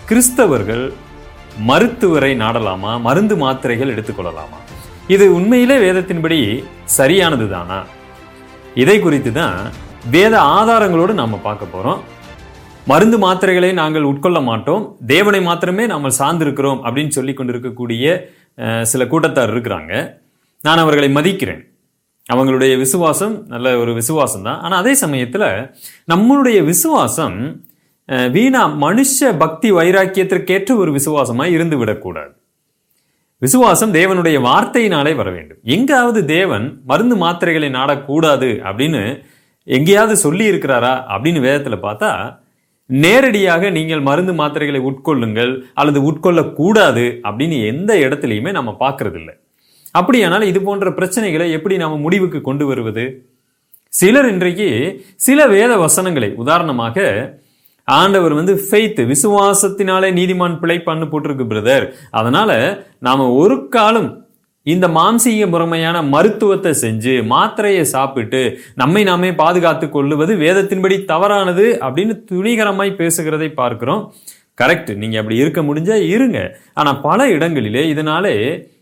கிறிஸ்தவர்கள் மருத்துவரை நாடலாமா மருந்து மாத்திரைகள் எடுத்துக்கொள்ளலாமா இது உண்மையிலே வேதத்தின்படி சரியானது தானா இதை குறித்து தான் வேத ஆதாரங்களோடு நாம பார்க்க போறோம் மருந்து மாத்திரைகளை நாங்கள் உட்கொள்ள மாட்டோம் தேவனை மாத்திரமே நாம் சார்ந்திருக்கிறோம் அப்படின்னு சொல்லி கொண்டிருக்கக்கூடிய அஹ், சில கூட்டத்தார் இருக்கிறாங்க நான் அவர்களை மதிக்கிறேன் அவங்களுடைய விசுவாசம் நல்ல ஒரு விசுவாசம் தான் ஆனால் அதே சமயத்தில் நம்மளுடைய விசுவாசம் அஹ், வீணா மனுஷ பக்தி வைராக்கியத்திற்கேற்ற ஒரு விசுவாசமாக இருந்து விடக்கூடாது விசுவாசம் தேவனுடைய வார்த்தையினாலே வர வேண்டும் எங்காவது தேவன் மருந்து மாத்திரைகளை நாடக்கூடாது அப்படின்னு எங்கேயாவது சொல்லி இருக்கிறாரா அப்படின்னு வேதத்துல பார்த்தா நேரடியாக நீங்கள் மருந்து மாத்திரைகளை உட்கொள்ளுங்கள் அல்லது உட்கொள்ளக்கூடாது அப்படின்னு எந்த இடத்துலையுமே நம்ம பார்க்கறது இல்லை அப்படியானால் இது போன்ற பிரச்சனைகளை எப்படி நாம முடிவுக்கு கொண்டு வருவது சிலர் இன்றைக்கு சில வேத வசனங்களை உதாரணமாக ஆண்டவர் வந்து ஃபெய்த் விசுவாசத்தினாலே நீதிமான் பிழைப்பான்னு போட்டிருக்கு பிரதர் அதனால நாம ஒரு காலம் இந்த மாம்சீக முறைமையான மருத்துவத்தை செஞ்சு மாத்திரையை சாப்பிட்டு நம்மை நாமே பாதுகாத்து கொள்ளுவது வேதத்தின்படி தவறானது அப்படின்னு துணிகரமாய் பேசுகிறதை பார்க்கிறோம் கரெக்ட் நீங்க அப்படி இருக்க முடிஞ்சா இருங்க ஆனா பல இடங்களிலே இதனாலே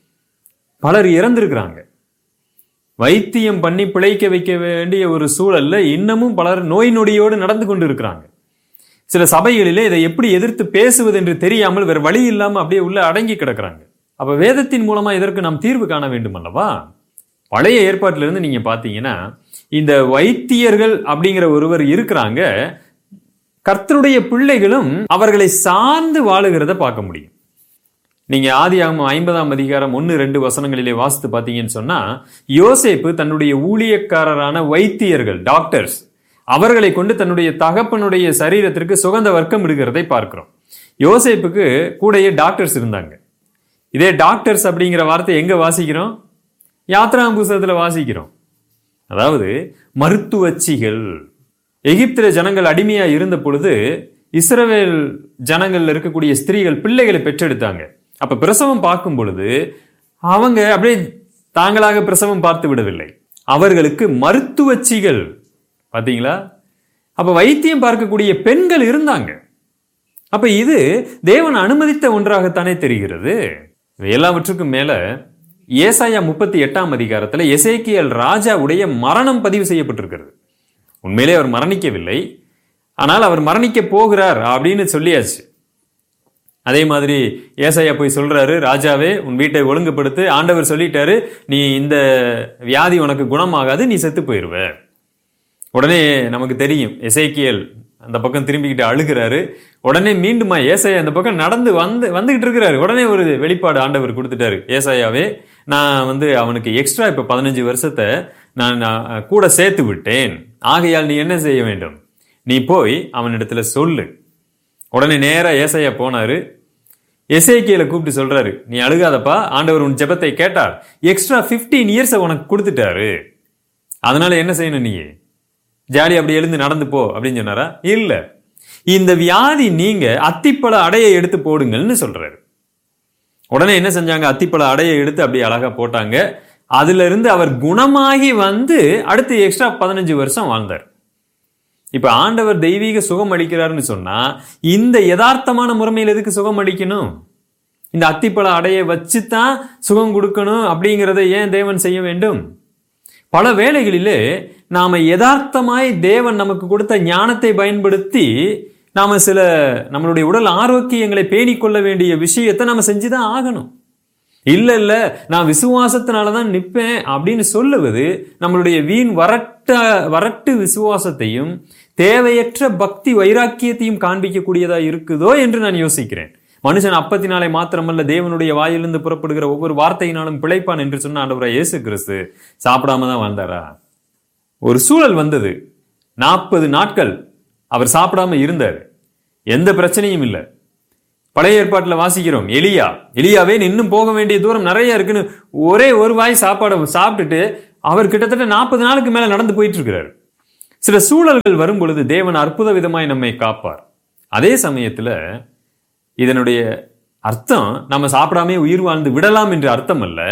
பலர் இறந்திருக்கிறாங்க வைத்தியம் பண்ணி பிழைக்க வைக்க வேண்டிய ஒரு சூழல்ல இன்னமும் பலர் நோய் நொடியோடு நடந்து கொண்டு இருக்கிறாங்க சில சபைகளிலே இதை எப்படி எதிர்த்து பேசுவது என்று தெரியாமல் வேற வழி இல்லாம அப்படியே உள்ள அடங்கி கிடக்குறாங்க அப்ப வேதத்தின் மூலமா இதற்கு நாம் தீர்வு காண வேண்டும் அல்லவா பழைய ஏற்பாட்டில இருந்து நீங்க பாத்தீங்கன்னா இந்த வைத்தியர்கள் அப்படிங்கிற ஒருவர் இருக்கிறாங்க கர்த்தருடைய பிள்ளைகளும் அவர்களை சார்ந்து வாழுகிறத பார்க்க முடியும் நீங்க ஆதியாகமம் ஐம்பதாம் அதிகாரம் ஒன்னு ரெண்டு வசனங்களிலே வாசித்து பார்த்தீங்கன்னு சொன்னா யோசேப்பு தன்னுடைய ஊழியக்காரரான வைத்தியர்கள் டாக்டர்ஸ் அவர்களை கொண்டு தன்னுடைய தகப்பனுடைய சரீரத்திற்கு சுகந்த வர்க்கம் இடுகிறதை பார்க்கிறோம் யோசேப்புக்கு கூடயே டாக்டர்ஸ் இருந்தாங்க இதே டாக்டர்ஸ் அப்படிங்கிற வார்த்தை எங்க வாசிக்கிறோம் யாத்ராம் புஸ்தகத்துல வாசிக்கிறோம் அதாவது மருத்துவச்சிகள் எகிப்தில ஜனங்கள் அடிமையா இருந்த பொழுது இஸ்ரவேல் ஜனங்கள்ல இருக்கக்கூடிய ஸ்திரீகள் பிள்ளைகளை பெற்றெடுத்தாங்க அப்ப பிரசவம் பார்க்கும் பொழுது அவங்க அப்படியே தாங்களாக பிரசவம் பார்த்து விடவில்லை அவர்களுக்கு மருத்துவச்சிகள் பாத்தீங்களா அப்ப வைத்தியம் பார்க்கக்கூடிய பெண்கள் இருந்தாங்க அப்ப இது தேவன் அனுமதித்த ஒன்றாகத்தானே தெரிகிறது இவை எல்லாவற்றுக்கும் மேல ஏசாயா முப்பத்தி எட்டாம் அதிகாரத்துல எசேக்கியல் ராஜாவுடைய மரணம் பதிவு செய்யப்பட்டிருக்கிறது உண்மையிலே அவர் மரணிக்கவில்லை ஆனால் அவர் மரணிக்க போகிறார் அப்படின்னு சொல்லியாச்சு அதே மாதிரி ஏசாயா போய் சொல்றாரு ராஜாவே உன் வீட்டை ஒழுங்குபடுத்து ஆண்டவர் சொல்லிட்டாரு நீ இந்த வியாதி உனக்கு குணமாகாது நீ செத்து போயிருவ உடனே நமக்கு தெரியும் எசேக்கியல் அந்த பக்கம் திரும்பிக்கிட்டு அழுகிறாரு உடனே மீண்டுமா ஏசாயா அந்த பக்கம் நடந்து வந்து வந்துகிட்டு இருக்கிறாரு உடனே ஒரு வெளிப்பாடு ஆண்டவர் கொடுத்துட்டாரு ஏசாயாவே நான் வந்து அவனுக்கு எக்ஸ்ட்ரா இப்ப பதினஞ்சு வருஷத்தை நான் நான் கூட சேர்த்து விட்டேன் ஆகையால் நீ என்ன செய்ய வேண்டும் நீ போய் அவனிடத்துல சொல்லு உடனே நேரா ஏசாயா போனாரு எசேக்கியலை கூப்பிட்டு சொல்றாரு நீ அழுகாதப்பா ஆண்டவர் உன் ஜெபத்தை கேட்டார் எக்ஸ்ட்ரா 15 இயர்ஸை உனக்கு கொடுத்துட்டாரு அதனால என்ன செய்யணும் நீ ஜாலி அப்படி எழுந்து நடந்து போ அப்படின்னு சொன்னாரா இல்ல இந்த வியாதி நீங்க அத்திப்பழ அடையை எடுத்து போடுங்கள்னு சொல்றாரு உடனே என்ன செஞ்சாங்க அத்திப்பழ அடையை எடுத்து அப்படி அழகா போட்டாங்க அதுல இருந்து அவர் குணமாகி வந்து அடுத்து எக்ஸ்ட்ரா பதினஞ்சு வருஷம் வாழ்ந்தார் இப்ப ஆண்டவர் தெய்வீக சுகம் அளிக்கிறாருன்னு சொன்னா இந்த யதார்த்தமான முறைமையில் எதுக்கு சுகம் அளிக்கணும் இந்த அத்திப்பழ அடையை வச்சு தான் சுகம் கொடுக்கணும் அப்படிங்கிறத ஏன் தேவன் செய்ய வேண்டும் பல வேளைகளிலே நாம யதார்த்தமாய் தேவன் நமக்கு கொடுத்த ஞானத்தை பயன்படுத்தி நாம சில நம்மளுடைய உடல் ஆரோக்கியங்களை பேணிக் கொள்ள வேண்டிய விஷயத்தை நாம செஞ்சுதான் ஆகணும் இல்ல இல்ல நான் விசுவாசத்தினால தான் நிற்பேன் அப்படின்னு சொல்லுவது நம்மளுடைய வீண் வரட்ட வரட்டு விசுவாசத்தையும் தேவையற்ற பக்தி வைராக்கியத்தையும் காண்பிக்கக்கூடியதா இருக்குதோ என்று நான் யோசிக்கிறேன் மனுஷன் அப்பத்தினாலே மாத்திரமல்ல தேவனுடைய வாயிலிருந்து புறப்படுகிற ஒவ்வொரு வார்த்தையினாலும் பிழைப்பான் என்று சொன்ன ஆண்டவராய் இயேசு கிறிஸ்து சாப்பிடாம தான் வாழ்ந்தாரா ஒரு சூழல் வந்தது நாற்பது நாட்கள் அவர் சாப்பிடாம இருந்தார் எந்த பிரச்சனையும் இல்லை பழைய ஏற்பாட்டில் வாசிக்கிறோம் எலியா எலியாவே நீ இன்னும் போக வேண்டிய தூரம் நிறைய இருக்குன்னு ஒரே ஒரு வாய் சாப்பாடை சாப்பிட்டுட்டு அவர் கிட்டத்தட்ட நாற்பது நாளுக்கு மேல நடந்து போயிட்டு இருக்கிறார் சில சூழல்கள் வரும் பொழுது தேவன் அற்புத விதமாய் நம்மை காப்பார் அதே சமயத்துல இதனுடைய அர்த்தம் நம்ம சாப்பிடாமே உயிர் வாழ்ந்து விடலாம் என்று அர்த்தம் அல்ல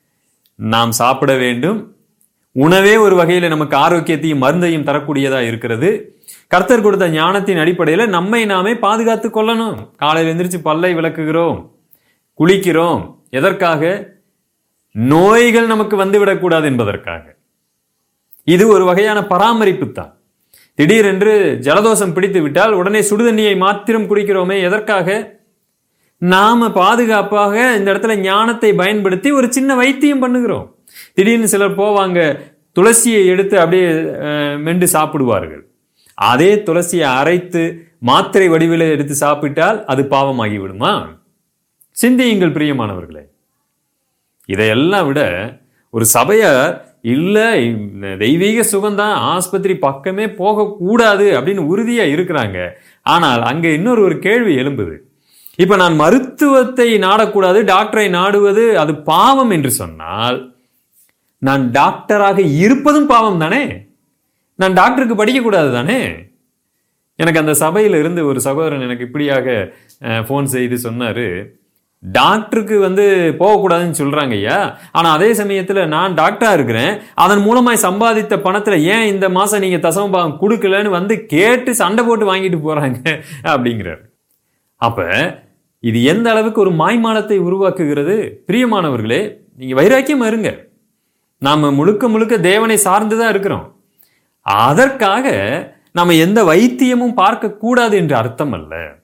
நாம் சாப்பிட வேண்டும் உணவே ஒரு வகையில் நமக்கு ஆரோக்கியத்தையும் மருந்தையும் தரக்கூடியதா இருக்கிறது கர்த்தர் கொடுத்த ஞானத்தின் அடிப்படையில நம்மை நாமே பாதுகாத்துக் கொள்ளணும் காலையில் எந்திரிச்சு பல்லை விளக்குகிறோம் குளிக்கிறோம் எதற்காக நோய்கள் நமக்கு வந்துவிடக்கூடாது என்பதற்காக இது ஒரு வகையான பராமரிப்பு தான் திடீரென்று ஜலதோஷம் பிடித்து விட்டால் உடனே சுடுதண்ணியை மாத்திரம் குடிக்கிறோமே எதற்காக நாம பாதுகாப்பாக இந்த இடத்துல ஞானத்தை பயன்படுத்தி ஒரு சின்ன வைத்தியம் பண்ணுகிறோம் திடீர்னு சிலர் போவாங்க துளசியை எடுத்து அப்படியே அஹ், மெண்டு சாப்பிடுவார்கள் அதே துளசியை அரைத்து மாத்திரை வடிவில் எடுத்து சாப்பிட்டால் அது பாவமாகி விடுமா சிந்தியுங்கள் பிரியமானவர்களே இதையெல்லாம் விட ஒரு சபையார் இல்ல இந்த தெய்வீக சுகம்தான் ஆஸ்பத்திரி பக்கமே போகக்கூடாது அப்படின்னு உறுதியா இருக்கிறாங்க ஆனால் அங்க இன்னொரு ஒரு கேள்வி எழும்புது இப்ப நான் மருத்துவத்தை நாடக்கூடாது டாக்டரை நாடுவது அது பாவம் என்று சொன்னால் நான் டாக்டராக இருப்பதும் பாவம் தானே நான் டாக்டருக்கு படிக்கக்கூடாது தானே எனக்கு அந்த சபையில் இருந்து ஒரு சகோதரன் எனக்கு இப்படியாக ஃபோன் செய்து சொன்னாரு டாக்டருக்கு வந்து போகக்கூடாதுன்னு சொல்றாங்க ஐயா ஆனா அதே சமயத்துல நான் டாக்டரா இருக்கிறேன் அதன் மூலமாய் சம்பாதித்த பணத்துல ஏன் இந்த மாசம் நீங்க தசம பாகம் கொடுக்கலன்னு வந்து கேட்டு சண்டை போட்டு வாங்கிட்டு போறாங்க அப்படிங்கிறார் அப்ப இது எந்த அளவுக்கு ஒரு மாய்மாலத்தை உருவாக்குகிறது பிரியமானவர்களே நீங்க வைராக்கியமா இருங்க நாம முழுக்க முழுக்க தேவனை சார்ந்துதான் இருக்கிறோம் அதற்காக நாம எந்த வைத்தியமும் பார்க்க கூடாது என்று அர்த்தம் அல்ல